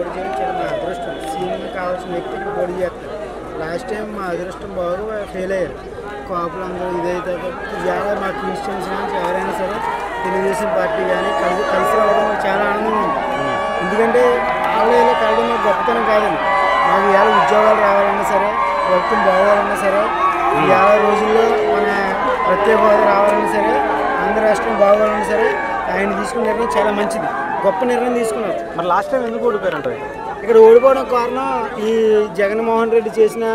పోటీ చేయడం చాలా మా అదృష్టం సీఎం కావాల్సిన వ్యక్తి ఇక్కడ పోటీ చేస్తారు లాస్ట్ టైం మా అదృష్టం బాగా ఫెయిల్ అయ్యారు కాపులు అందరూ ఇదైతే ఇవాళ మా క్రిస్టియన్స్ కానీ ఎవరైనా సరే తెలుగుదేశం పార్టీ కానీ కలిసి కలిసి రావడం మాకు చాలా ఆనందంగా ఉంది ఎందుకంటే వాళ్ళు ఇలా కలవడం మాకు గొప్పతనం కాదండి మాకు ఇవాళ ఉద్యోగాలు రావాలన్నా సరే ప్రభుత్వం బాగోవాలన్నా సరే ఇవాళ రోజుల్లో మన ప్రత్యేక హోదా రావాలన్నా సరే ఆంధ్ర రాష్ట్రం బాగోవాలన్నా సరే ఆయన తీసుకున్న నిర్ణయం చాలా మంచిది గొప్ప నిర్ణయం తీసుకున్నారు మరి లాస్ట్ టైం ఎందుకు ఓడిపోయారంటారు ఇక్కడ ఓడిపోవడం కారణం ఈ జగన్మోహన్ రెడ్డి చేసిన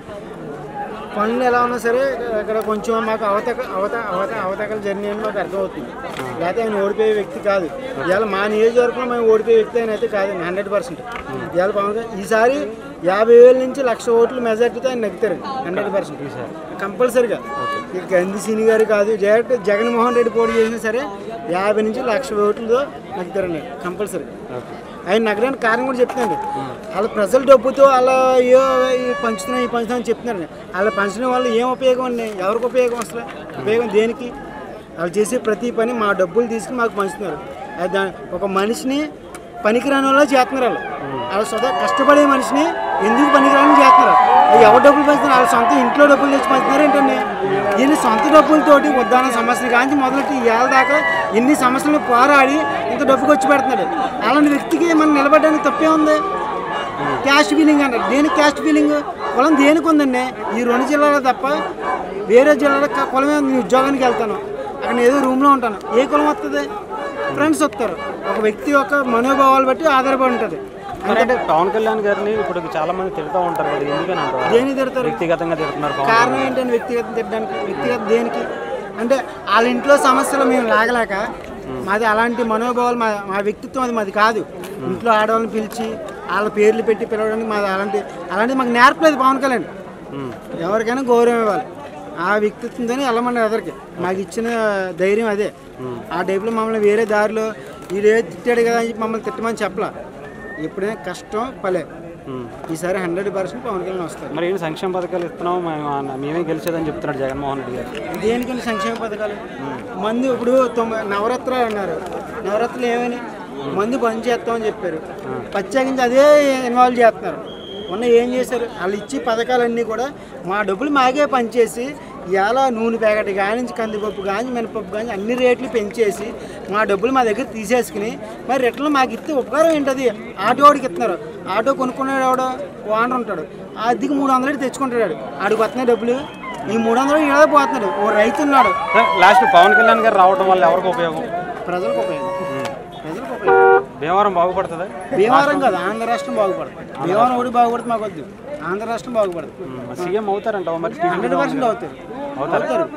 పనులు ఎలా ఉన్నా సరే ఇక్కడ కొంచెం మాకు అవతక అవత అవత అవతకలు జరిగినాయని మాకు అర్థమవుతుంది లేకపోతే ఆయన ఓడిపోయే వ్యక్తి కాదు ఇవాళ మా నియోజకవర్గంలో మేము ఓడిపోయే వ్యక్తి ఆయన అయితే కాదండి హండ్రెడ్ పర్సెంట్ ఇవాళ పవన్ కళ్యాణ్ ఈసారి యాభై వేల నుంచి లక్ష ఓట్లు మెజార్టీతో ఆయన నెగ్గుతారు హండ్రెడ్ పర్సెంట్ కంపల్సరిగా ఇక గంధి సిని గారు కాదు డైరెక్ట్ జగన్మోహన్ రెడ్డి పోటీ చేసినా సరే యాభై నుంచి లక్ష ఓట్లతో నెగ్గుతారండి కంపల్సరీ ఆయన నగరానికి కారణం కూడా చెప్తున్నాడు వాళ్ళ ప్రజల డబ్బుతో అలా అయ్యో ఈ పంచుతున్నాం ఈ పంచుతున్నాం అని చెప్తున్నారు అలా పంచడం వల్ల ఏం ఉపయోగం అండి ఎవరికి ఉపయోగం అసలు ఉపయోగం దేనికి వాళ్ళు చేసే ప్రతి పని మా డబ్బులు తీసుకుని మాకు పంచుతున్నారు అది దా ఒక మనిషిని పనికిరాని వల్ల చేస్తున్నారు వాళ్ళు వాళ్ళ సొంత కష్టపడే మనిషిని ఎందుకు పనికిరాని చేస్తున్నారు అది ఎవరు డబ్బులు పంచుతున్నారు వాళ్ళ సొంత ఇంట్లో డబ్బులు తెచ్చి పంచుతున్నారు ఏంటండి ఈయన సొంత డబ్బులతోటి ఉద్దాన సమస్యలు కానీ మొదలెట్టి ఏళ్ళ దాకా ఎన్ని సమస్యలను పోరాడి ఇంత డబ్బు ఖర్చు పెడుతున్నాడు అలాంటి వ్యక్తికి మనం నిలబడడానికి తప్పే ఉంది క్యాస్ట్ ఫీలింగ్ అంటారు దేనికి క్యాస్ట్ ఫీలింగ్ కులం దేనికి ఉందండి ఈ రెండు జిల్లాలో తప్ప వేరే జిల్లాలో క- కులమే ఉంది. నేను ఉద్యోగానికి వెళ్తాను అక్కడ నేను ఏదో రూమ్లో ఉంటాను ఏ కులం వస్తుంది ఫ్రెండ్స్ వస్తారు ఒక వ్యక్తి యొక్క మనోభావాలు బట్టి ఆధారపడి ఉంటుంది మరి అంటే పవన్ కళ్యాణ్ గారిని ఇప్పుడు చాలా మంది తిడుతూ ఉంటారు కదా ఎందుకని అంటారు దేని తిడతారు వ్యక్తిగతంగా తిడుతున్నారు పవన్ కారణం ఏంటంటే వ్యక్తిగతం తిట్టడానికి వ్యక్తిగత దేనికి అంటే వాళ్ళ ఇంట్లో సమస్యలు మేము లాగలేక మాది అలాంటి మనోభావాలు మా మా వ్యక్తిత్వం అది మాది కాదు ఇంట్లో ఆడవాళ్ళని పిలిచి వాళ్ళ పేర్లు పెట్టి పిలవడానికి మాది అలాంటి అలాంటిది మాకు నేర్పలేదు పవన్ కళ్యాణ్ ఉమ్. ఎవరికైనా గౌరవం ఇవ్వాలి ఆ వ్యక్తిత్వంతోనే వెళ్ళమని ఎదరికి మాకు ఇచ్చిన ధైర్యం అదే ఆ టైప్లో మమ్మల్ని వేరే దారిలో వీడే తిట్టాడు కదా అని చెప్పి మమ్మల్ని తిట్టమని చెప్పలా ఎప్పుడైనా కష్టం పలే ఉమ్. ఈసారి హండ్రెడ్ పర్సెంట్ పవన్ కళ్యాణ్ వస్తారు మరి ఏంటి సంక్షేమ పథకాలు ఇస్తున్నాం మేము మేమే గెలిచేదని చెప్తున్నాడు జగన్మోహన్ రెడ్డి గారు దేనికని సంక్షేమ పథకాలు మందు ఇప్పుడు తొమ్మిది నవరాత్రులు అన్నారు నవరాత్రులు ఏమని మందు బంద్ చేస్తామని చెప్పారు ప్రత్యేకించి అదే ఇన్వాల్వ్ చేస్తున్నారు మొన్న ఏం చేశారు వాళ్ళు ఇచ్చి పథకాలన్నీ కూడా మా డబ్బులు మాకే పనిచేసి ఇవాళ నూనె ప్యాకెట్ కానించి కందిపప్పు కానీ మినపప్పు కానీ అన్ని రేట్లు పెంచేసి మా డబ్బులు మా దగ్గర తీసేసుకుని మరి రిటర్న్ మాకు ఇస్తే ఉపకారం ఏంటది ఆటో వాడికి ఇస్తున్నారు ఆటో కొనుక్కున్నాడు ఎవడో ఓనర్ ఉంటాడు ఆ అద్దెకి మూడు వందలు తెచ్చుకుంటాడు ఆడికి వస్తున్నాయి డబ్బులు ఈ మూడు వందలు ఇళ్ళ పోతున్నాడు ఓ రైతు ఉన్నాడు లాస్ట్ పవన్ కళ్యాణ్ గారు రావడం వల్ల ఎవరికి ఉపయోగం ప్రజలకు ఉపయోగం ప్రజలకు ఉపయోగం భీమవరం బాగుపడుతుంది భీమవరం కాదు ఆంధ్ర రాష్ట్రం బాగుపడుతుంది భీమవరం ఒకటి బాగుపడుతుంది మాకు వద్దు ఆంధ్ర రాష్ట్రం బాగుపడుతుంది సీఎం అవుతారంట మరి హండ్రెడ్ పర్సెంట్ అవుతారు అవుతారు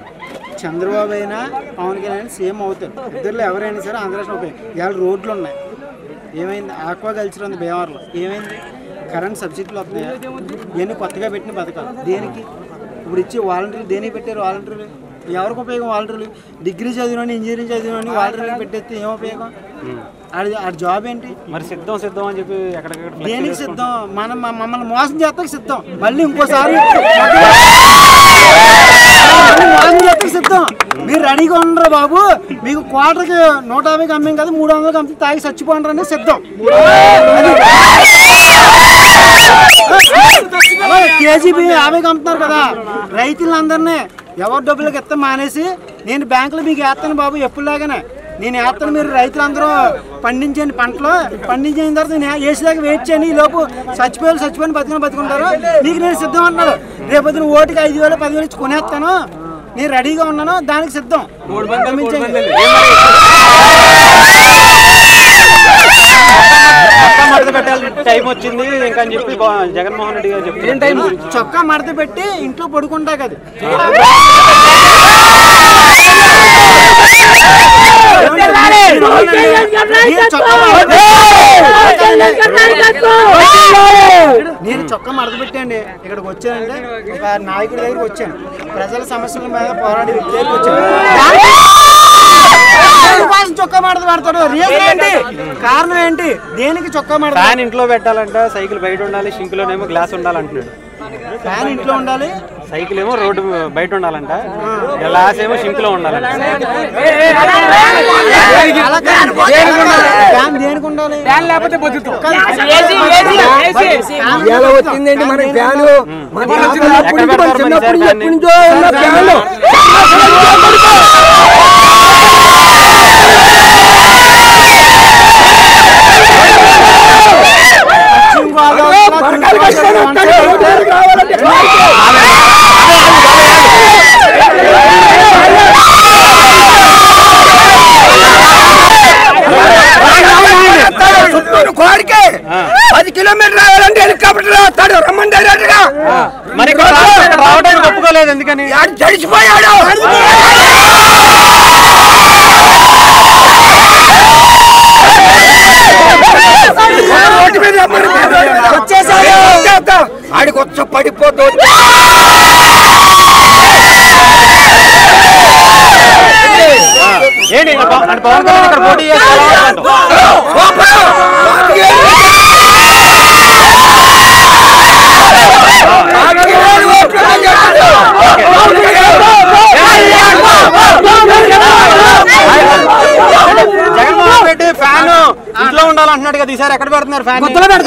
చంద్రబాబు అయినా పవన్ కళ్యాణ్ సీఎం అవుతారు ఇద్దరులో ఎవరైనా సరే ఆంధ్ర రాష్ట్రం ఉపయోగం ఇవాళ రోడ్లు ఉన్నాయి ఏమైంది ఆక్వా కల్చర్ ఉంది భీమవరంలో ఏమైంది కరెంట్ సబ్సిడీలు వస్తున్నాయా ఇవన్నీ కొత్తగా పెట్టిన పథకాలు దేనికి ఇప్పుడు ఇచ్చే వాలంటీర్లు దేనికి పెట్టారు వాలంటీర్లు ఎవరికి ఉపయోగం వాలంటీర్లు డిగ్రీ చదివినోని ఇంజనీరింగ్ చదివినోని వాలంటీర్లు పెట్టేస్తే ఏం ఉపయోగం ఆడి ఆడి జాబ్ ఏంటి మరి సిద్ధం సిద్ధం అని చెప్పి ఎక్కడికక్కడ flex దేనికి చేసుకుంటూ- సిద్ధం మనం మ- మమ్మల్ని మోసం చేస్తాక సిద్ధం మళ్ళీ ఇంకోసారి మళ్ళీ మోసం చేస్తాక సిద్ధం మీరు రెడీగా ఉండరు బాబు మీకు క్వార్టర్కి నూట యాభైకి అమ్మేం కదా మూడు వందలకి అమ్మి తాగి చచ్చిపోండ్రు అనేది సిద్ధం అలాగే కేజీ బియ్యం యాభైకి అమ్ముతున్నారు కదా రైతులందరినీ ఎవరి డబ్బులకి ఎత్త మానేసి నేను బ్యాంకులో మీకు వేస్తాను బాబు ఎప్పుడులాగానే నేను వేస్తాను మీరు రైతులందరూ పండించండి పంటలు పండించిన తర్వాత నేను వేసేదాకా వెయిట్ చేయండి ఈ లోపు చచ్చిపోయారు చచ్చిపోయిన బతుకుని బతుకుంటారు మీకు నేను సిద్ధం అంటున్నాడు రేపు పొద్దున ఓటుకి ఐదు వేలు పదివేలు ఇచ్చి కొనేస్తాను నేను రెడీగా ఉన్నాను దానికి సిద్ధం పంపించండి. పక్కా మడత పెట్టాలి టైం వచ్చింది ఇంకా అని చెప్పి బా- జగన్మోహన్ రెడ్డి గారు చెప్తున్నారు చొక్కా మడత పెట్టి ఇంట్లో పడుకుంటా కదా నేను చొక్కా మడత నేను చొక్కా మడత పెట్టండి ఇక్కడికి వచ్చానంటే ఒక నాయకుడి దగ్గరికి వచ్చాను ప్రజల సమస్యల మీద పోరాడి వ్యక్తి దగ్గరికి వచ్చాను దేనికోసం చొక్కా మడత పెడతాడు రీజన్ ఏంటి కారణం ఏంటి దేనికి చొక్కా మడత ఫ్యాన్ ఇంట్లో పెట్టాలంట సైకిల్ బయట ఉండాలి షింకులోనేమో గ్లాస్ ఉండాలంటున్నాడు ఫ్యాన్ ఇంట్లో ఉండాలి సైకిల్ ఏమో రోడ్డు బయట ఉండాలంట గ్లాస్ ఏమో షింక్ లో ఉండాలంట అలా కాదు. దేనికి ఉండాలి? ఫ్యాన్ దేనికి ఉండాలి ఎలా వచ్చిందండి మన ఫ్యాన్ మన ఎక్కడ పెడతారు మరి ఈసారి ఫ్యాన్ని? నుంచో ఉన్న ఫ్యాన్ పరకాలు కట్టుకొని వస్తాడు, ఎవరు కావాలంటే చుట్టూరు కోరికే పది కిలోమీటర్ రావాలంటే హెలికాప్టర్ వస్తాడు రమ్మని డైరెక్ట్ గా మరి ఇక్కడ రా- ఇక్కడ రావడానికి ఒప్పుకోలేదు ఎందుకని ఆడు చడిచిపోయాడు రోడ్డు మీద రమ్మని వచ్చేసాడు ఆడికి వచ్చ పడిపోతూ ఏంటి ఇక్కడ పవ- అంటే పవన్ కళ్యాణ్ ఇక్కడ పోటీ చేసి గెలవాలంటావు. జగన్మోహన్ రెడ్డి ఫ్యాన్ ఇంట్లో ఉండాలంటున్నాడు కదా ఈసారి ఎక్కడ పెడుతున్నారు ఫ్యాన్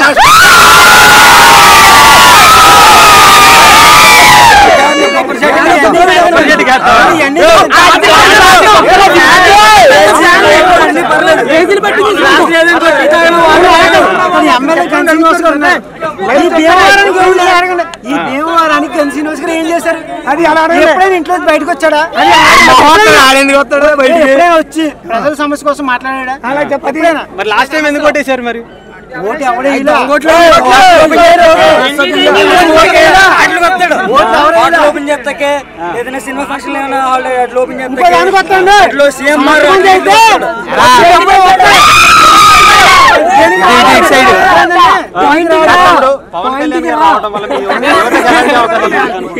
ఈ ఎమ్మెల్యే కన్సీనివాస్ గారు ఉన్నారు. ఈ భీమవరానికి ఏం చేశారు? ఈ భీమవరానికి కన్సీనివాస్ గారు ఏం చేశారు అది అలా ఎప్పుడైనా ఇంట్లో నుంచి బయటకు వచ్చాడా ఎప్పుడైనా వచ్చి ప్రజల సమస్య కోసం మాట్లాడా అలా చెప్పది మరి లాస్ట్ టైం ఎందుకు కొట్టేశారు మరి ఓటు ఎవడే ఇలా ఓపెన్ చేస్తాకే ఏదైనా సినిమా ఫంక్షన్ ఏమైనా హాల్ అట్లా ఓపెన్ ఇంకో దానికి వస్తాడు. అట్లా సీఎం మంత్రులు అయితే వచ్చి డబ్బులు కొట్టాలి. పాయింట్ ఇప్పుడు రాదు. పవన్ కళ్యాణ్ గారు రావడం వల్ల మీ ఓటు ఎవరికి గెలిచే అవకాశం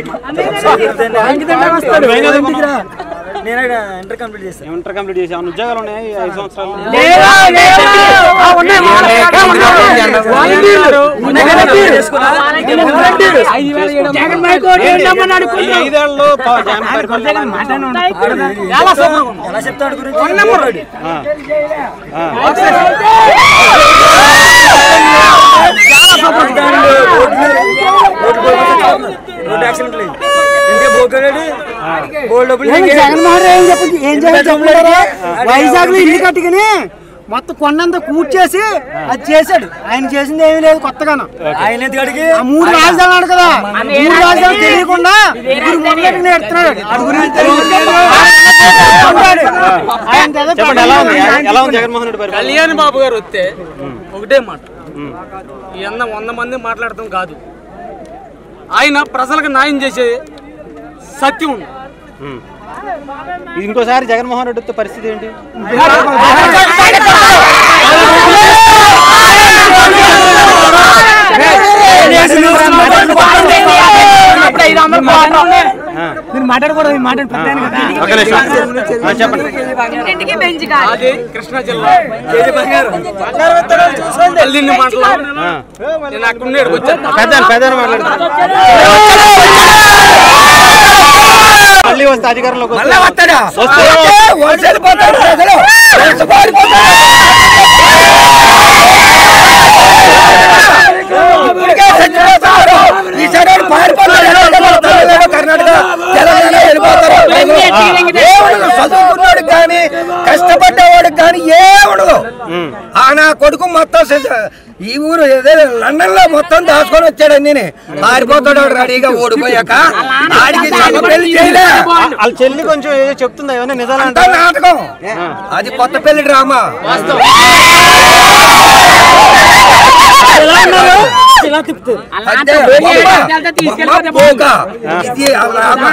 లేదు అనుకుంటున్నాను. నేను ఇంటర్ కంప్లీట్ చేస్తాను ఇంటర్ కంప్లీట్ చేసి ఏమైనా ఉద్యోగాలు ఉన్నాయి ఈ ఐదు సంవత్సరాలు ఈ ఐదేళ్లలో ప- జగన్ పరిపాలన ఎలా చెప్తాడు గురించి ఆ. ఆ. రోడ్ యాక్సిడెంట్ లేదు ఇంకా బోకలేడు గోల్డ్ డబ్బులు ఏం జగన్మోహన్ రెడ్డి ఏం చెప్పు ఏం చేయాలి చెప్పలేరా వైజాగ్ లో ఇల్లు కట్టుకుని మొత్తం కొండంతా కూర్చేసి అది చేశాడు ఆయన చేసింది ఏమీ లేదు కొత్తగాను ఆయన ఎందుకు అడిగి ఆ మూడు రాజధానులు కదా మూడు రాజధానులు తెలియకుండా ఇప్పుడు మొదలెట్టి నేర్చున్నాడు అది గురించి తెలియదు. ఆయన ఏదో చెప్పండి ఎలా ఉంది ఎలా ఉంది జగన్మోహన్ రెడ్డి పరిపాలన కళ్యాణ్ బాబు గారు వస్తే ఒకటే మాట ఈ అన్న వంద మంది మాట్లాడటం కాదు ఆయన ప్రజలకు న్యాయం చేసే సత్యం ఉంది ఉమ్. ఇది ఇంకోసారి జగన్మోహన్ రెడ్డితో పరిస్థితి ఏంటి మీరు మాట్లాడకూడదు ఈ మాట పెద్ద ఆయన కదా ఒక నిమిషం ఆ, చెప్పండి ఇంటింటికి బెంచ్ కాదు అది కృష్ణా జిల్లా కేజీ బంగారం అల్లిన్ని మాటలు ఆ. నేను అక్కడ ఉండేటికి వచ్చాను పెద్ద పెద్ద మాట్లాడతారు మళ్ళీ వస్తే అధికారంలోకి వస్తే వస్తాడా వస్తే వలసలు పోతాడు ప్రజలు వలస పారిపోతాడు. ఇప్పటికే చచ్చిపోతారు. ఈసారి వాడు పారిపోతాడు. ఎక్కడికి తమిళనాడు, కర్ణాటక తెలంగాణ వెళ్ళిపోతారు ఏముండదు చదువుకున్నాడు కానీ కష్టపడ్డవాడు కానీ ఏముండదు ఆ నా కొడుకు మొత్తం సె- ఈ ఊరు ఏదో లండన్ లో మొత్తం దాచుకొని వచ్చాడు అన్ని పారిపోతాడు వాడు రెడీగా ఓడిపోయాక ఆడికి సగం పెళ్లి చేయలే వాళ్ళ చెల్లి కొంచెం ఏదో చెప్తుందా ఏమైనా అంతా నిజాలంటారా నాటకం అది కొత్త పెళ్లి డ్రామా అంతే. బొమ్మ, బొమ్మ, పోక. ఇది ఆ డ్రామా.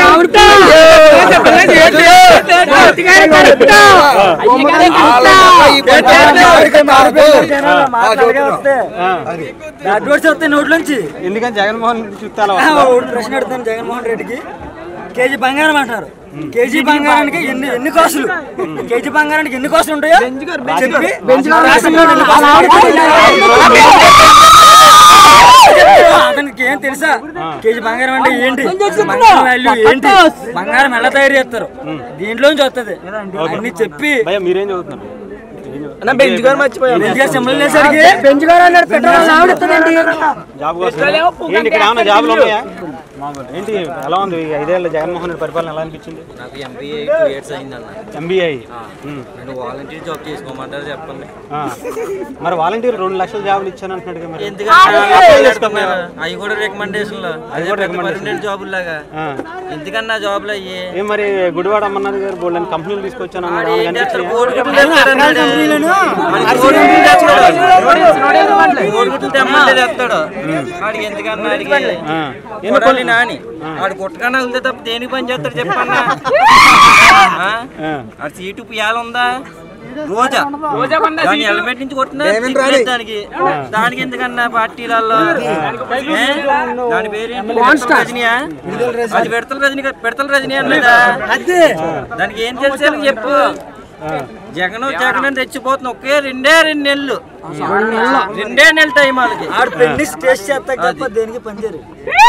ఆ బొమ్మ, ఈ బొమ్మ ఎవరికి కాదు. ఆ చెప్తున్నా. అడ్వర్స్ వస్తాయి నోట్లోంచి ఎందుకని జగన్మోహన్ రెడ్డి చుట్టాల ఆ, ఒకటి ప్రశ్న అడుగుతాను జగన్మోహన్ రెడ్డికి కేజీ బంగారం అంటారు కేజీ బంగారానికి ఎన్ని ఎన్ని కాసులు కేజీ బంగారానికి ఎన్ని కాసులు ఉంటాయో చెప్పి రాసిన ఎన్ని కాసులు ఉంటాయో అతనికి ఏం తెలుసా కేజీ బంగారం అంటే ఏంటి బంగారం వాల్యూ ఏంటి బంగారం ఎలా తయారు చేస్తారు దీంట్లోంచి వస్తుంది అన్ని చెప్పి భయ మీరేం చదువుతున్నారు బెంచ్ గారు సింబల్ వేసరికి బెంచ్ గారు అన్నాడు పెట్రోల్ ఆవిడతానండి జాబ్ కోసం ఏంటి ఇక్కడ ఏమన్నా జాబ్లు ఉన్నాయా ఏంటి ఎలా ఉంది ఈ ఐదేళ్ళ జగన్మోహన్ రెడ్డి పరిపాలన ఎలా అనిపించింది నాకు ఎంబీఏ టూ ఇయర్స్ అయిందన్న ఎంబీఐ నేను వాలంటీర్ జాబ్ చేసుకోమంటారు చెప్పండి మరి వాలంటీర్ రెండు లక్షల జాబులు ఇచ్చాను అంటున్నాడు కదా మరి ఎందుకంటే అవి కూడా రికమెండేషన్ లో అవి కూడా recommendation. పర్మనెంట్ జాబులు లాగా ఆ. ఎందుకన్నా జాబులు అయ్యి ఏం మరి గుడివాడ అమ్మన్నది గారు బోల్డెన్ కంపెనీలు తీసుకొచ్చాను అన్నారు. ఏం వాళ్ళకి చేస్తారు అనిపించిందా? కోడిగుడ్లు తెస్తాడు అన్నాడు. మనకి కోడిగుడ్లు తెస్తాడు. కోడిగుడ్లు తెమ్మంటే తెస్తాడు వాడికి ఎందుకన్నా వాడికి ఆ. ఎందుకు కొడాలి నాని వాడు కుట్టకన్నా వెళ్తే తప్ప దేనికి పని చేస్తాడు చెప్పన్నా ఆ? ఆ. ఆ సీటు పియాల ఉందా రోజా దాన్ని హెల్మెట్ నుంచి కొట్టినా సిగ్గులేదు దానికి దానికి ఎందుకన్నా పార్టీలలో ఏ? దాని పేరు ఏంటి? పెడతల రజనీయా అది పెడతల రజనీ పెడతల రజనీ అనలేదా దానికి ఏం తెలిసేది చెప్పు జగన్ జగన్ అని తెచ్చిపోతున్నా ఒకే రెండే రెండు నెలలు రెండే నెలలు టైం వాళ్ళకి ఆడు పెళ్లి స్టేజ్ చేస్తా తప్ప దేనికి పనిచేయరు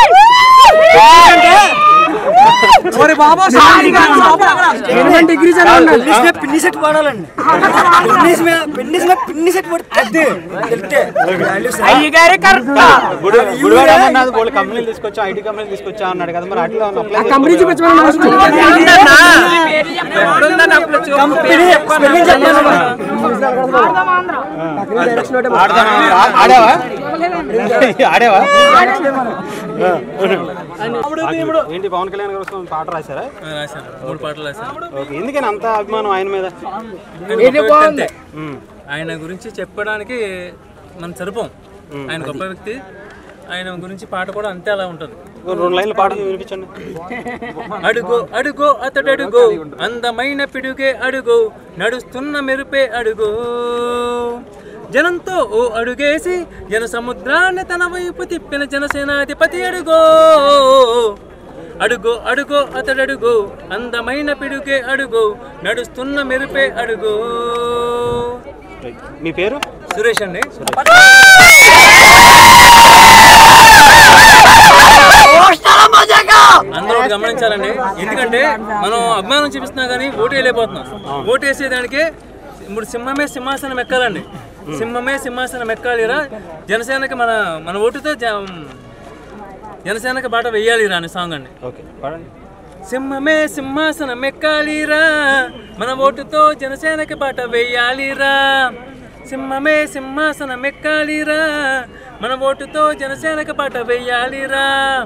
పిన్ని సెట్ పడాలండి పిన్నిస్ మీద పిన్నిస్ మీద పిన్ని సెట్ పడితే వెళ్తే అయ్యగారే గుడి గుడివాడ అమ్మన్నది బోల్డ్ కంపెనీలు తీసుకొచ్చా ఐటీ కంపెనీలు తీసుకొచ్చా అన్నాడు కదా మరి అట్లా అప్లై కంపెనీ ఎక్కడుందన్నా? ఎక్కడుందన్నా అప్పుడు చెప్పు, పేరు చెప్పన్నా? ఆడావా ఆడావా ఏంటి పవన్ కళ్యాణ్ గారు కోసం పాట రాశారా రాశాను మూడు పాటలు రాశాను ఓకే ఎందుకని అంత అభిమానం ఆయన మీద ఆయన గొప్ప వ్యక్తి అంతే. ఆయన గురించి చెప్పడానికి మనం సరిపోం ఆయన గొప్ప వ్యక్తి ఆయన గురించి పాట కూడా అంతే అలా ఉంటుంది ఓ రెండు లైన్ల పాట వినిపించండి అడుగో అడుగో అతడు అడుగో అందమైన పిడుగే అడుగో నడుస్తున్న మెరుపే అడుగో జనంతో ఓ అడుగేసి జన సముద్రాన్ని తన వైపు తిప్పిన జనసేనాధిపతి అడుగో అడుగో అడుగో అతడడుగో అందమైన పిడుగే అడుగో నడుస్తున్న మెరుపే అడుగో మీ పేరు సురేష్ అండి అందరూ ఒకటి గమనించాలండి ఎందుకంటే మనం అభిమానం చూపిస్తున్నాం కానీ ఓటు వేయలేకపోతున్నాం ఓటు వేసేదానికే ఇప్పుడు సింహమే సింహాసనం ఎక్కాలండి సింహమే సింహాసనం ఎక్కాలిరా జనసేనకి మన మన ఓటుతో జ- జనసేనకి బాట వెయ్యాలిరా అనే సాంగ్ అండి ఓకే పాడండి సింహమే సింహాసనం ఎక్కాలిరా మన ఓటుతో జనసేనకి బాట వెయ్యాలిరా సింహమే సింహాసనం ఎక్కాలిరా మన ఓటుతో జనసేనకి బాట వెయ్యాలిరా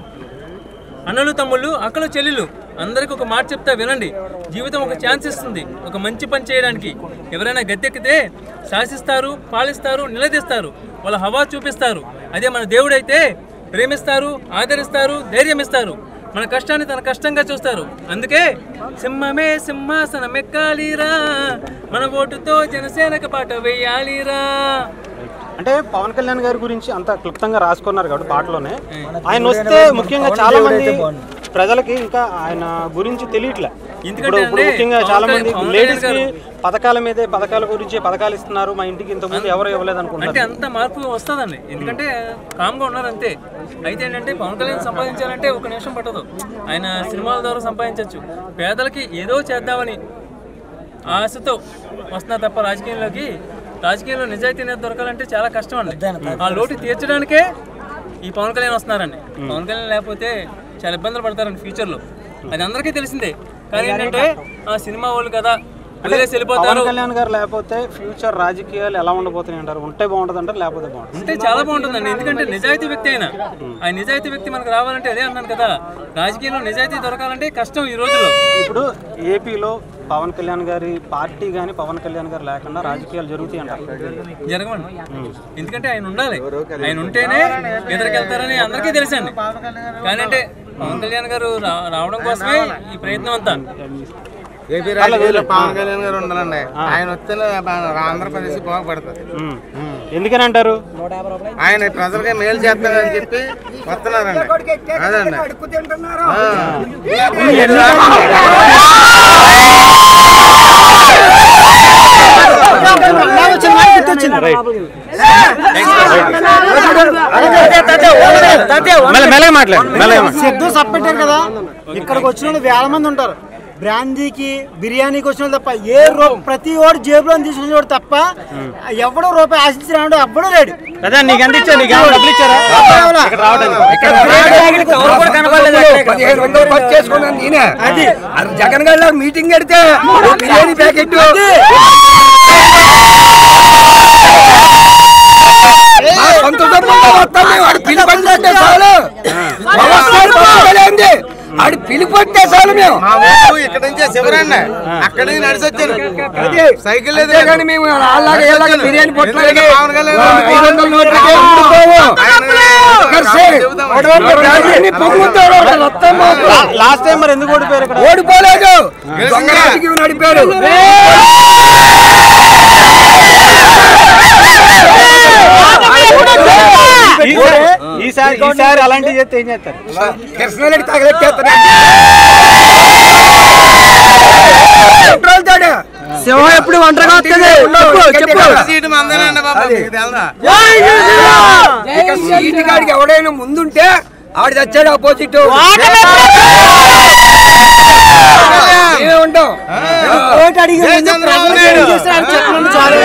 అన్నలు తమ్ముళ్ళు అక్కలు చెల్లెలు అందరికి ఒక మాట చెప్తా వినండి జీవితం ఒక ఛాన్స్ ఇస్తుంది ఒక మంచి పని చేయడానికి ఎవరైనా గద్దెక్కితే శాసిస్తారు పాలిస్తారు నిలదీస్తారు వాళ్ళ హవా చూపిస్తారు అదే మన దేవుడైతే ప్రేమిస్తారు ఆదరిస్తారు ధైర్యం ఇస్తారు మన కష్టాన్ని తన కష్టంగా చూస్తారు అందుకే సింహమే సింహాసనం ఎక్కాలిరా మన ఓటుతో జనసేనకు పాట వేయాలిరా అంటే పవన్ కళ్యాణ్ గారి గురించి అంత క్లుప్తంగా రాసుకున్నారు కాబట్టి పాటలోనే ఆయన వస్తే ముఖ్యంగా చాలా మంది ప్రజలకి ఇంకా ఆయన గురించి తెలియట్లే ఇప్పుడు ఇప్పుడు ముఖ్యంగా చాలా మంది లేడీస్ కి పథకాల మీదే పథకాల గురించి పథకాలు ఇస్తున్నారు మా ఇంటికి ఇంతకుముందు ఎవరు ఇవ్వలేదు అంటే అనుకుంటారు అంత మార్పు వస్తుందండి ఎందుకంటే కామ్గా ఉన్నారు అంతే అయితే ఏంటంటే పవన్ కళ్యాణ్ సంపాదించాలంటే ఒక నిమిషం పట్టదు ఆయన సినిమాల ద్వారా సంపాదించవచ్చు పేదలకి ఏదో చేద్దామని ఆశతో వస్తున్నా తప్ప రాజకీయంలోకి రాజకీయంలో నిజాయితీ అనేది దొరకాలంటే చాలా కష్టం అండి ఆ లోటు తీర్చడానికే ఈ పవన్ కళ్యాణ్ వస్తున్నారండి పవన్ కళ్యాణ్ లేకపోతే చాలా ఇబ్బందులు పడతారండి ఫ్యూచర్లో అది అందరికీ తెలిసిందే కానీ ఏంటంటే ఆ సినిమా వాళ్ళు కదా వదిలేసి వెళ్ళిపోతారు పవన్ కళ్యాణ్ గారు లేకపోతే ఫ్యూచర్ రాజకీయాలు ఎలా ఉండబోతున్నాయి అంటారు ఉంటే బాగుంటుంది అంటారు లేకపోతే బాగుంటుంది అంటే చాలా బాగుంటుందండి ఎందుకంటే నిజాయితీ వ్యక్తి అయినా ఆ నిజాయితీ వ్యక్తి మనకు రావాలంటే అదే అన్నాను కదా రాజకీయంలో నిజాయితీ దొరకాలంటే కష్టం ఈ రోజుల్లో ఇప్పుడు ఏపీలో పవన్ కళ్యాణ్ గారి పార్టీ కానీ పవన్ కళ్యాణ్ గారు లేకుండా రాజకీయాలు జరుగుతాయి అంటారు జరగమండి ఎందుకంటే ఆయన ఉండాలి ఆయన ఉంటేనే ఎదురుకెళ్తారని అందరికీ తెలుసండి కానీ అంటే పవన్ కళ్యాణ్ గారు రా- రావడం కోసమే ఈ ప్రయత్నం అంతా ఏపీ రాజకీయాల్లో పవన్ కళ్యాణ్ గారు ఉండాలండి ఆయన వస్తేనే మన ఆంధ్రప్రదేశ్ బాగుపడుతుంది ఉమ్. ఎందుకని అంటారు ఆయన ప్రజలకే మేలు చేస్తారని చెప్పి వస్తున్నారండి అదండి రైట్ మెల్ల- మెల్లగా మాట్లాడు మెల్లగా మాట్లాడు. సిద్ధం సబ్ పెట్టారు కదా ఇక్కడికి వచ్చిన వాళ్ళు వేల మంది ఉంటారు బ్రాందీకి బిర్యానీకి వచ్చిన వాళ్ళు తప్ప ఏ రూ ప్రతి ఓడు జేబులో తీసుకునే వాడు తప్ప ఎవడో రూపాయి ఆశించి రాడు ఎవ్వడూ లేడు అదే నీకు ఎంత ఇచ్చారు నీకు ఏమైనా డబ్బులు ఇచ్చారా ఇక్కడ రావడానికి పదిహేను వందలు ఖర్చు చేసుకున్నాను నేనే అది అది జగన్ గారిలో మీటింగ్ పెడితే ఓ బిర్యానీ ప్యాకెట్ మా సొంత డబ్బులతో వస్తాం మేము. వాడు పిలుపు అంటే చాలు వ్యవస్థలు బాగోలేంది. వాడు పిలుపు వస్తే చాలు మేము ఇక్కడ నుంచే శివరాన్న అక్కడ నుంచి నడిచి వచ్చాను సైకిల్ లేదు అంతే కానీ మేము అలాగే ఇలాగే బిర్యానీ పొట్లాలకి పవన్ కళ్యాణ్ ఐదు వందల నోట్లకి అమ్ముకోము. కర్సే. బిర్యానీ పొంగుతాడు. వాడు వస్తాం మాకు. లాస్ట్ టైం మరి ఎందుకు ఓడిపోయారు ఇక్కడ ఓడిపోలేదు దొంగ రాజకీయం నడిపారు ఈసారి- ఈసారి ఈసారి అలాంటివి చేస్తే ఏం చేస్తారు కృష్ణారెడ్డి తగలెట్టేస్తున్నాడు తోడు. సింహం ఎప్పుడు ఒంటరిగా వస్తుంది చెప్పు చెప్పు సీటు మందనండి బాబు మీకు తెలదా ఇక సీటు కాడికి ఎవడైనా ముందుంటే ఆవిడ తెచ్చాడు ఆపోజిట్ మేమే ఉంటాం ఓటు అడిగి ముందు ప్రజలకు ఏం చేస్తారో చెప్పమని చాలు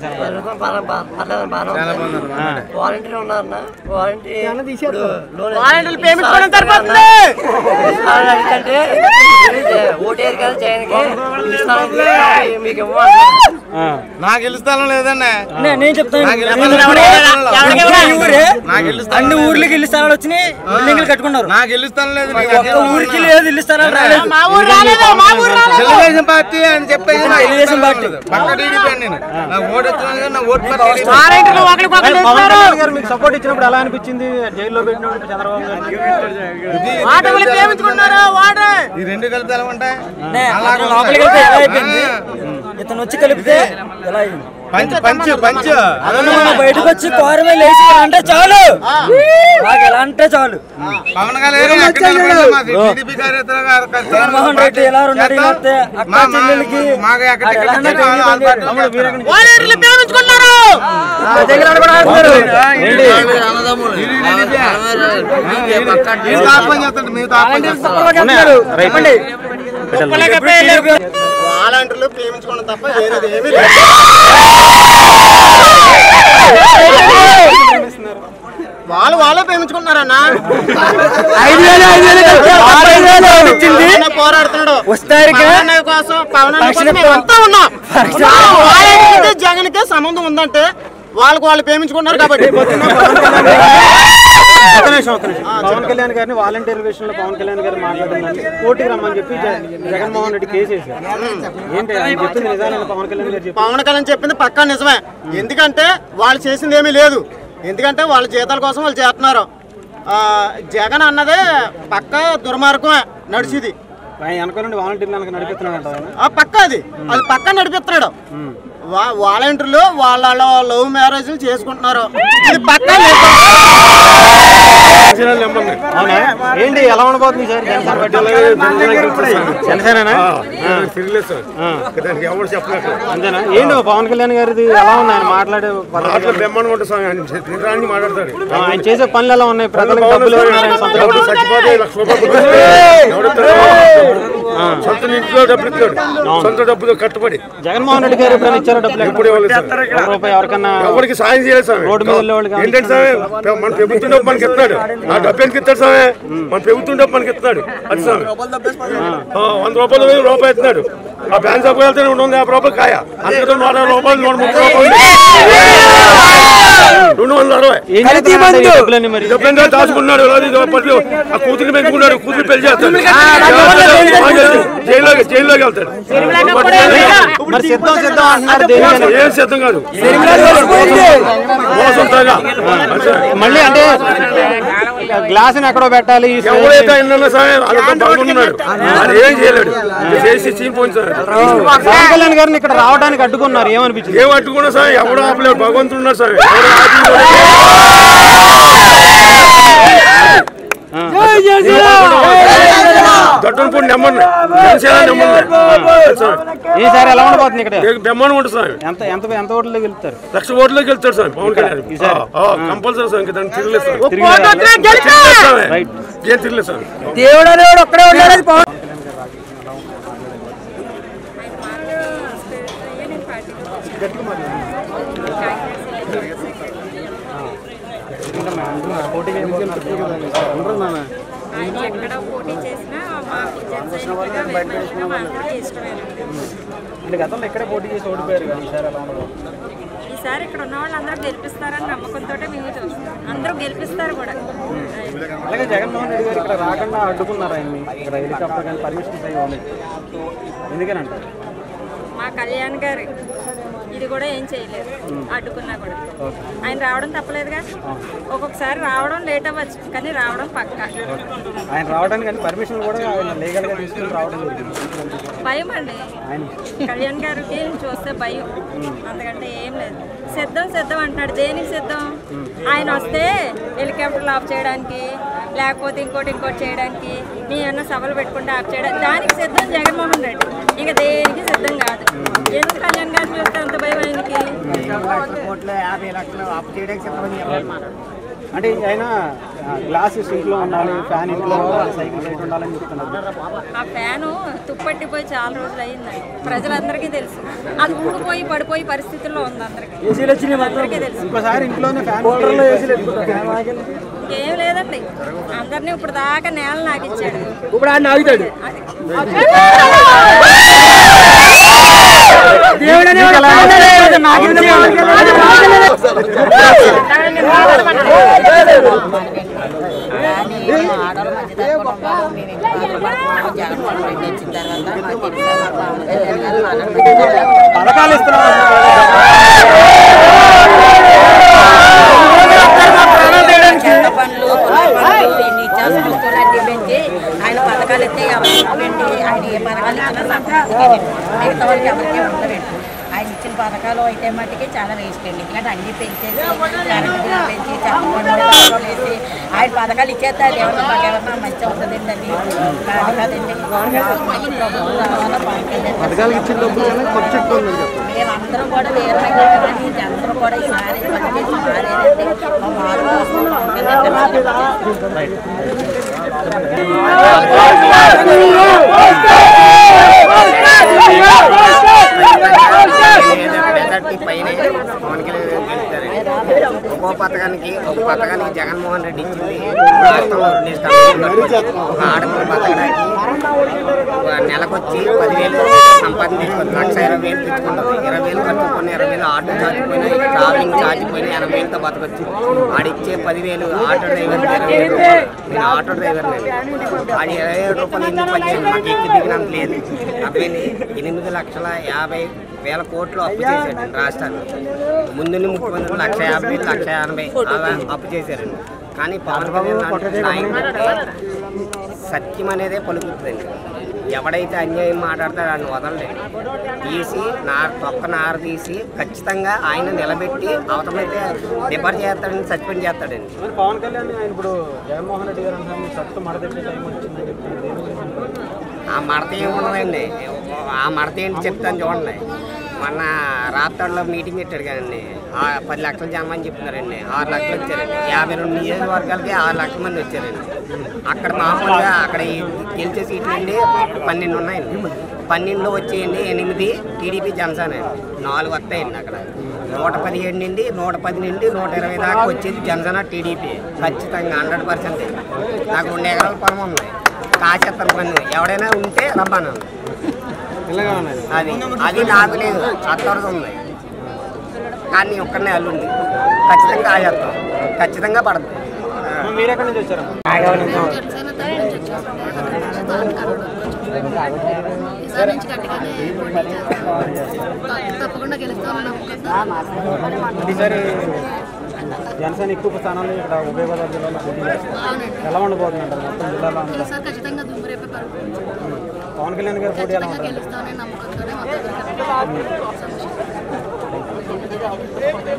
వాలంటీర్ ఉన్నారన్నా వాలంటీర్ వాలంటీర్లు పేమెంట్ కూడా సరిపోతుంది అంటే ఓటేరు కదా జగన్కి ఇస్తానని మీకు ఇవ్వాలి నాకు ఇల్లు స్థలం లేదన్నా నేను చెప్తాను నాకు ఇల్లు నేను స్థలం ఇప్పుడే లేదు. ఈ ఊరే నాకు ఇల్లు స్థలం అన్ని లేదు. ఊర్లకి ఇల్లు స్థలాలు వచ్చినాయి బిల్డింగ్లు కట్టుకున్నారు నాకు ఇల్లు స్థలం లేదు నీకు ఒక్క అదే ఊరికి లేదు ఇల్లు స్థలాలు రాలేదు తెలుగుదేశం పార్టీ అని చెప్పేసి నాకు ఇల్లు తెలుగుదేశం స్థలం పార్టీ. లేదు. పక్క టీడీపీ అండి నేను నాకు ఓటు వచ్చినా కానీ నా ఓటు పక్క టీడీపీ. పవన్ కళ్యాణ్ గారు మీకు సపోర్ట్ ఇచ్చినప్పుడు ఎలా అనిపించింది జైల్లో పెట్టినప్పుడు చంద్రబాబు గారు ఈ రెండు కలిపి ఎలా ఉంటాయి నే, అలాగే అతను లోపలికి వెళ్తే ఎలా అయిపోయింది ఇతను వచ్చి కలిపితే ఎలా అయింది పంచు పంచు పంచు అతను మనం బయటకు వచ్చి కోరమే లేచి ఇలా అంటే చాలు నాకు ఎలా అంటే చాలు పవన్ కళ్యాణ్ ఎక్కడ నిలబడ్డా మాది టీడీపీ కార్యకర్తలు గారు జగన్మోహన్ రెడ్డి ఎలా ఉన్నాడు ఇలా వస్తే అక్క మా- మా- చెల్లెలకి మాకు ఎక్కడ ఆడు ఎలా టికెట్ అంటే ఇచ్చారో తెలియదు వాళ్ళ అని పార్టీ చెప్పి. చేస్తారు. జగన్ కూడా ఆడుతున్నారు. మీరు తాపని చేస్తాడు మీరు తాపని చేస్తారు అంటున్నారు. చెప్పండి. వాలంటీర్లు ప్రేమించుకోవడం తప్ప వేరేది ఏమీ లేదు వాళ్ళు వాళ్ళే ప్రేమించుకుంటున్నారన్నా ఐదు వేలు ఐదు వేలు కలిపి ఆరు ఐదు వేలు ఇచ్చింది ఆయన పోరాడుతున్నాడు వస్తారు ఇక. పవన్ అన్నయ్య కోసం పవన్ అన్నయ్య కోసం మేము అంతా ఉన్నాం వాళ్ళకి జగన్కి సంబంధం ఉందంటే వాళ్ళకి వాళ్ళు ప్రేమించుకున్నారు కాబట్టి ఒక్క నిమిషం ఒక్క నిమిషం పవన్ కళ్యాణ్ గారిని వాలంటీర్ విషయంలో పవన్ కళ్యాణ్ గారు మాట్లాడిందని కోర్టుకి రమ్మని చెప్పి జ- జగన్మోహన్ రెడ్డి కేసు వేశారు ఏంటి ఆయన చెప్పింది నిజాలని పవన్ కళ్యాణ్ గారు చెప్పి పవన్ కళ్యాణ్ చెప్పింది పక్కా నిజమే ఎందుకంటే వాళ్ళు చేసింది ఏమీ లేదు ఎందుకంటే వాళ్ళ జీతాల కోసం వాళ్ళు చేస్తున్నారు ఆ, జగన్ అన్నదే పక్క దుర్మార్గమే నడిచిది ఆయన వెనక నుండి వాలంటీర్లు వెనక నడిపిస్తున్నాడు ఆయన ఆ పక్క అది అది పక్క నడిపిస్తున్నాడు వా- వాలంటీర్లు వాళ్ళ లవ్ మ్యారేజ్ చేసుకుంటున్నారు ఇది పక్క అవునా ఏంటి ఎలా ఉండబోతుంది సార్ జనసేన పార్టీ జనసేన దానికి ఎవరు చెప్పలేదు అంతేనా ఏంటి పవన్ కళ్యాణ్ గారిది ఎలా ఉంది ఆయన మాట్లాడే పద్ధతి అట్లా బ్రహ్మాండం ఉంటుంది స్వామి ఆయన నిజాన్ని మాట్లాడతాడు ఆ, ఆయన చేసే పనులు ఎలా ఉన్నాయి ప్రజలకు డబ్బులు ఇవ్వడం, ఆయన సొంత ఎవడు డబ్బులు. చచ్చిపోతే లక్ష రూపాయలు కొట్టేస్తే ఎవడు ఇస్తాడు? సొంత ఇంట్లో డబ్బులు ఇస్తాడు సొంత డబ్బులు కట్టుబడి జగన్మోహన్ రెడ్డి గారు ఎప్పుడైనా ఇచ్చారో డబ్బులు ఇప్పుడు ఇవ్వలేదు సార్. ఒక రూపాయి ఎవరికన్నా ఎవరికి సాయం చేయలేదు స్వామి రోడ్డు మీద వెళ్ళే వాళ్ళకి ఏంటంటే స్వామి మన ప్రభుత్వం డబ్బు మనకి ఇస్తున్నాడు ఆ డబ్బు ఎందుకు ఇస్తాడు స్వామి మన ప్రభుత్వం డబ్బు మనకి ఇస్తున్నాడు అది స్వామి ఆ, వంద రూపాయలు వెయ్యి రూపాయలు ఇస్తున్నాడు ఆ బ్యాంక్ షాప్ వెళ్తే రెండు వందల యాభై రూపాయలు కాయ అంతకు నూట యాభై రూపాయలు నూట ముప్పై రూపాయలు రెండు వందల అరవై ఏం చేస్తున్నారు ఈ డబ్బులన్నీ మరి ఎప్పుడైనా దాచుకున్నాడు అది ఇది పట్టు ఆ కూతురు పెంచుకున్నాడు కూతురు పెళ్లి చేస్తాడు జైల్లోకి జైల్లోకి వెళ్తాడు మరి సిద్ధం సిద్ధం అంటున్నారు దేనికని ఏం సిద్ధం కాదు మోసం తగా. మళ్ళీ అంటే గ్లాసుని ఎక్కడో పెట్టాలి ఈ ఎవరైతే ఆయన సరే అంత బాగున్నాడు అది ఏం చేయలేడు చేసి చీలిపోయింది సార్ పవన్ కళ్యాణ్ గారిని ఇక్కడ రావడానికి అడ్డుకున్నారు ఏమనిపించింది ఏం అట్టుకున్నా సార్ ఎవడు ఆపలేడు భగవంతుడు ఉన్నాడు సార్ ఎవడు ఆపలేడు. దొడ్డపూడి నెమ్మది జనసేన నెమ్మది ఈసారి ఎలా ఉండబోతుంది ఇక్కడ బ్రహ్మాండం ఉంటుంది స్వామి ఎంత ఎంత ఎంత ఓట్లలో గెలుస్తారు లక్ష ఓట్లోకి వెళ్తాడు స్వామి పవన్ కళ్యాణ్ ఈసారి? కంపల్సరీ స్వామి ఇంకా దాన్ని తిరగలేదు స్వామి తిరిగి తిరగలేదు స్వామి. రైట్ ఏం తిరగలేదు స్వామి దేవుడు అనేవాడు ఒక్కడే ఉన్నాడు పవన్ పోటీ చేయబోతున్నారు ఆయన ఎక్కడ పోటీ చేసినా మాకు జనసైనికులుగా వెంబడించడం మా అందరికీ ఇష్టమేనండి వీళ్ళు గతంలో ఇక్కడే పోటీ చేసి ఓడిపోయారు కదా ఈసారి ఎలా ఉండబోతుంది ఈసారి ఇక్కడ ఉన్న వాళ్ళు అందరూ గెలిపిస్తారని నమ్మకంతో మేము చూస్తాం అందరూ గెలిపిస్తారు కూడా అలాగే జగన్మోహన్ రెడ్డి గారు ఇక్కడ రాకుండా అడ్డుకున్నారు ఆయన్ని ఇక్కడ హెలికాప్టర్ కానీ పర్మిషన్స్ అయ్యి ఇవ్వలేదు ఎందుకని అంటారు మా కళ్యాణ్ గారు ఇది కూడా ఏం చేయలేదు అడ్డుకున్నా కూడా ఆయన రావడం తప్పలేదుగా ఒక్కొక్కసారి రావడం లేట్ అవ్వచ్చు కానీ రావడం పక్కా ఆయన రావడానికి కానీ పర్మిషన్ కూడా ఆయన లీగల్గా తీసుకుని రావడం జరిగింది భయం అండి ఆయన కళ్యాణ్ గారికి చూస్తే భయం అంతకంటే ఏం లేదు సిద్ధం సిద్ధం అంటున్నాడు దేనికి సిద్ధం ఆయన వస్తే హెలికాప్టర్లు ఆఫ్ చేయడానికి లేకపోతే ఇంకోటి ఇంకోటి చేయడానికి మీ అన్న సభలు పెట్టుకుంటే ఆఫ్ చేయడానికి దానికి సిద్ధం జగన్మోహన్ రెడ్డి ఇంకా దేనికి సిద్ధం కాదు ఎందుకు కళ్యాణ్ గారిని చూస్తే అంత భయం ఆయనకి కోట్లు యాభై లక్షలు అప్పు చేయడానికి సిద్ధమని ఎవరు మాట్లాడారు అంటే ఆయన గ్లాసెస్ ఇంట్లో ఉండాలి ఫ్యాన్ ఇంట్లో ఉండాలి సైకిల్ బయట ఉండాలని చెప్తున్నారు ఆ ఫ్యాను తుప్పట్టిపోయి చాలా రోజులు అయిందండి ప్రజలందరికీ తెలుసు అది ఊడిపోయి పడిపోయి పరిస్థితుల్లో ఉంది అందరికీ ఏసీలు వచ్చినాయి మొత్తం అందరికీ తెలుసు ఇంకోసారి ఇంట్లోనే ఫ్యాన్ ఏం లేదండి అందరినీ ఇప్పుడు దాకా నేల నాకు ఇచ్చాడు ఇప్పుడు ఆయన ఆగుతాడు అది దేవుడు అనేవాడు నాకింత ఆడవాళ్ళ మధ్య తరపున ఉన్నాము. మేము ఇంత బాధపడుతున్నాము. జగన్మోహన్ రెడ్డి వచ్చిన తర్వాత మాకు తెలుసా మా పవన్ కళ్యాణ్ గారు ఆనందంగా పథకాలు ఇస్తున్నాం చెత్త పనులు పొలం పనులు ఇన్ని నిత్యావసర వస్తువులు అన్ని పెంచి ఆయన పథకాలు ఎత్తే ఎవరికి పెట్టి ఆయన ఏ పథకాలు ఇచ్చినా సంతృప్తికి మిగతా వాళ్ళకి ఎవరికి ఉండదండి ఆయన ఇచ్చిన పథకాలు అయితే మట్టుకి చాలా వేస్ట్ అండి ఎందుకంటే అన్ని పెంచేసి కరెంట్ బిల్లు పెంచి చెత్త పనులు పథకాలు వేసి ఆయన పథకాలు ఇచ్చేస్తే అది ఎవరన్నా మాకు ఎవరన్నా మంచి అవుతుందండి అది కాదు కదండి మాకు మంచి ప్రభుత్వం రావాలా పవన్ కళ్యాణ్ గారు పథకాలు ఇచ్చిన డబ్బులు కానీ ఖర్చు ఎక్కువ ఉందని చెప్పారు మేమందరం కూడా వీరమహిళ కదండి అందరూ కూడా ఈసారి పనిచేసి మారేదండి మా వారు కోసం పవన్ కళ్యాణ్ గారు పైన పవన్ కళ్యాణ్ గారు గెలుస్తారండి ఒక్కో పథకానికి ఒక పథకానికి జగన్మోహన్ రెడ్డి ఇచ్చింది రాష్ట్రంలో రెండు ఇస్తాను. ఒక ఆడపిల్ల బతకడానికి ఒక నెలకొచ్చి పదివేలు సంపాదన తీసుకుంది లక్ష ఇరవై వేలు తెచ్చుకుంటుంది ఇరవై వేలు ఖర్చుకుని ఇరవై వేలు ఆటో చార్జిపోయినా ట్రావెలింగ్ చార్జిపోయినా ఎనభై వేలతో బతకొచ్చు ఆడిచ్చే పదివేలు ఆటో డ్రైవర్ ఇరవై ఏడు రూపాయలు నేను ఆటో డ్రైవర్ ఆడి ఇరవై ఏడు రూపాయలు ఎందుకు పనిచేయండి మాకు ఎక్కి దిగినంత లేదు అబ్బాయిని ఎనిమిది లక్షల యాభై వేల కోట్లు అప్పు చేశాడు రాష్ట్రానికి ముందుని ముఖ్యమంత్రి లక్ష యాభై లక్ష ఎనభై అలా అప్పు చేశారండి కానీ పవన్ కళ్యాణ్ లాంటి నాయకుడికి సత్యం అనేదే పలుకుతుందండి ఎవడైతే అన్యాయం మాట్లాడతాడో ఆయన వదలలేదు తీసి నార తొక్క నార తీసి ఖచ్చితంగా ఆయన నిలబెట్టి అవతలైతే డిపార్ట్ చేస్తాడని సస్పెండ్ చేస్తాడండి మరి పవన్ కళ్యాణ్ ఆయన ఇప్పుడు జగన్మోహన్ రెడ్డి గారు అంటున్నారు సత్తు మడతెట్టే టైం వచ్చిందని చెప్తున్నారు దేని గురించి అంటారు? ఆ మడత ఏమున్నదండి ఆ మడత ఏంటి చెప్తాను చూడండి మొన్న రాప్తాడులో మీటింగ్ పెట్టాడు కదండి ఆ పది లక్షల జనం అని చెప్తున్నారండి ఆరు లక్షలు వచ్చారండి యాభై రెండు నియోజకవర్గాలకి ఆరు లక్షల మంది వచ్చారండి అక్కడ మామూలుగా అక్కడ ఈ గెలిచే సీట్లు అండి పన్నెండు ఉన్నాయండి పన్నెండులో వచ్చేయండి ఎనిమిది టీడీపీ జనసేన అండి నాలుగు వస్తాయండి అక్కడ నూట పదిహేడు నుండి నూట పది నుండి నూట ఇరవై దాకా వచ్చేది జనసేన టీడీపీ ఖచ్చితంగా హండ్రెడ్ పర్సెంట్ నాకు రెండు ఎకరాల పొలం ఉంది కాసేస్తాను పని ఎవడైనా ఉంటే రమ్మను ఇలాగే ఉన్నది అది అది నాకు లేదు అత్తవరకు ఉంది కానీ ఒక్కనే అల్లుంది ఖచ్చితంగా ఆచేస్తాం ఖచ్చితంగా పడుతుంది మీరు ఎక్కడి నుంచి వచ్చారు ఈసారి నుంచి గట్టిగానే తప్పకుండా గెలుస్తామని నమ్మకంతో ఈసారి జనసేన ఎక్కువ స్థానాలు ఇక్కడ ఉభయ గోదావరి జిల్లాలో పోటీ చేస్తారు ఎలా ఉండబోతుంది అంటారు మొత్తం జిల్లాలో అంతా ఈసారి ఖచ్చితంగా దుమ్మురేపే పరుపు పవన్ కళ్యాణ్ గారి పోటీ ఎలా ఖచ్చితంగా ఉంటుంది గెలుస్తామని నమ్మకంతోనే మా